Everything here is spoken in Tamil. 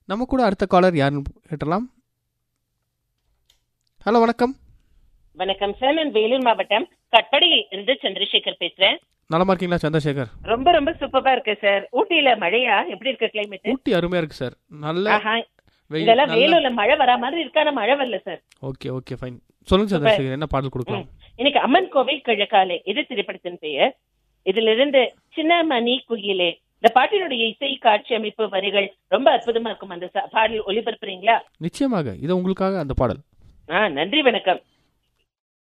நம்ம கூட அடுத்த காலர் யாருன்னு கேட்டலாம் ஹலோ வணக்கம் வணக்கம் சார் நான் வேலூர் மாவட்டம் கட்படியில் இருந்து சந்திரசேகர் பேசுறேன் நலமா இருக்கீங்களா சந்திரசேகர் ரொம்ப ரொம்ப சூப்பரா இருக்கு சார் ஊட்டியில மழையா எப்படி இருக்கு கிளைமேட் ஊட்டி அருமையா இருக்கு சார் நல்ல ஆஹா வெயில் இதெல்லாம் நல்ல- வேலூர்ல மழை வரா மாதிரி இருக்கான மழை வரல சார் ஓகே ஓகே ஃபைன் சொல்லுங்க சந்திரசேகர் என்ன பாடல் கொடுக்கலாம் இன்னைக்கு அம்மன் கோவில் கிழக்காலே இது திரைப்படத்தின் பெயர் இதுல இருந்து சின்னமணி குயிலே இந்த பாட்டினுடைய இசை காட்சி அமைப்பு வரிகள் ரொம்ப அற்புதமா இருக்கும் அந்த ச- பாடல் ஒளிபரப்புறீங்களா நிச்சயமாக இது உங்களுக்காக அந்த பாடல் ஆ நன்றி வணக்கம்